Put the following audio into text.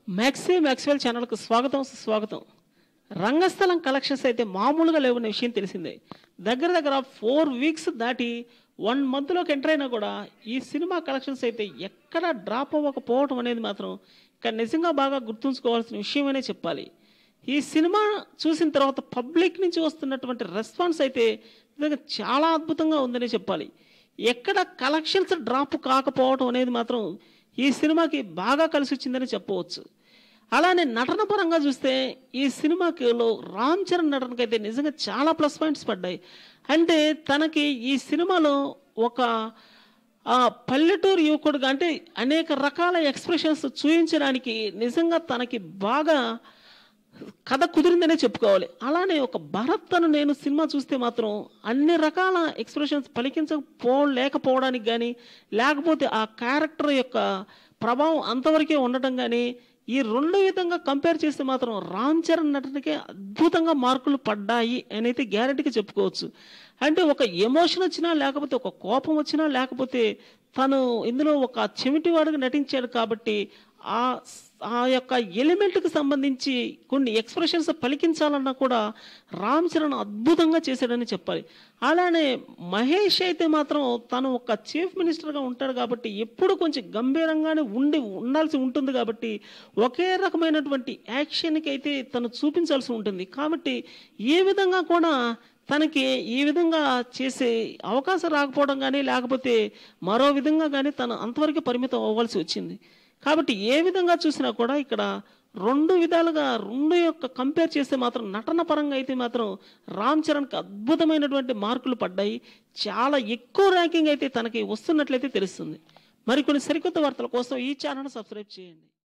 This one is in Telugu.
మ్యాక్సీ మ్యాక్స్వెల్ ఛానల్కు స్వాగతం సుస్వాగతం రంగస్థలం కలెక్షన్స్ అయితే మామూలుగా లేవన్న విషయం తెలిసిందే దగ్గర దగ్గర ఫోర్ వీక్స్ దాటి వన్ మంత్లోకి ఎంటర్ అయినా కూడా ఈ సినిమా కలెక్షన్స్ అయితే ఎక్కడ డ్రాప్ అవ్వకపోవడం అనేది మాత్రం ఇక్కడ నిజంగా బాగా గుర్తుంచుకోవాల్సిన విషయమనే చెప్పాలి ఈ సినిమా చూసిన తర్వాత పబ్లిక్ నుంచి వస్తున్నటువంటి రెస్పాన్స్ అయితే నిజంగా చాలా అద్భుతంగా ఉందనే చెప్పాలి ఎక్కడ కలెక్షన్స్ డ్రాప్ కాకపోవడం అనేది మాత్రం ఈ సినిమాకి బాగా కలిసి వచ్చిందని చెప్పవచ్చు అలానే నటన పరంగా చూస్తే ఈ సినిమాకిలో రామ్ చరణ్ నటనకైతే నిజంగా చాలా ప్లస్ పాయింట్స్ పడ్డాయి అంటే తనకి ఈ సినిమాలో ఒక ఆ పల్లెటూరు యువకుడుగా అంటే అనేక రకాల ఎక్స్ప్రెషన్స్ చూపించడానికి నిజంగా తనకి బాగా కథ కుదిరిందనే చెప్పుకోవాలి అలానే ఒక భరత్ అను నేను సినిమా చూస్తే మాత్రం అన్ని రకాల ఎక్స్ప్రెషన్స్ పలికించకపో లేకపోవడానికి కానీ లేకపోతే ఆ క్యారెక్టర్ యొక్క ప్రభావం అంతవరకే ఉండటం కానీ ఈ రెండు విధంగా కంపేర్ చేస్తే మాత్రం రామ్ చరణ్ నటనకే అద్భుతంగా మార్కులు పడ్డాయి అని అయితే గ్యారెంటీగా చెప్పుకోవచ్చు అంటే ఒక ఎమోషన్ వచ్చినా లేకపోతే ఒక కోపం వచ్చినా లేకపోతే తను ఇందులో ఒక చెమిటివాడుగా నటించాడు కాబట్టి ఆ ఆ యొక్క ఎలిమెంట్కి సంబంధించి కొన్ని ఎక్స్ప్రెషన్స్ పలికించాలన్నా కూడా రామ్ చరణ్ అద్భుతంగా చేశాడని చెప్పాలి అలానే మహేష్ అయితే మాత్రం తను ఒక చీఫ్ మినిస్టర్గా ఉంటాడు కాబట్టి ఎప్పుడు కొంచెం గంభీరంగానే ఉండి ఉండాల్సి ఉంటుంది కాబట్టి ఒకే రకమైనటువంటి యాక్షన్కి అయితే తను చూపించాల్సి ఉంటుంది కాబట్టి ఏ విధంగా కూడా తనకి ఈ విధంగా చేసే అవకాశం రాకపోవడం కానీ లేకపోతే మరో విధంగా కానీ తను అంతవరకు పరిమితం అవ్వాల్సి వచ్చింది కాబట్టి ఏ విధంగా చూసినా కూడా ఇక్కడ రెండు విధాలుగా రెండు యొక్క కంపేర్ చేస్తే మాత్రం నటన పరంగా అయితే మాత్రం రామ్ చరణ్కి అద్భుతమైనటువంటి మార్కులు పడ్డాయి చాలా ఎక్కువ ర్యాంకింగ్ అయితే తనకి వస్తున్నట్లయితే తెలుస్తుంది మరికొన్ని సరికొత్త వార్తల కోసం ఈ ఛానల్ సబ్స్క్రైబ్ చేయండి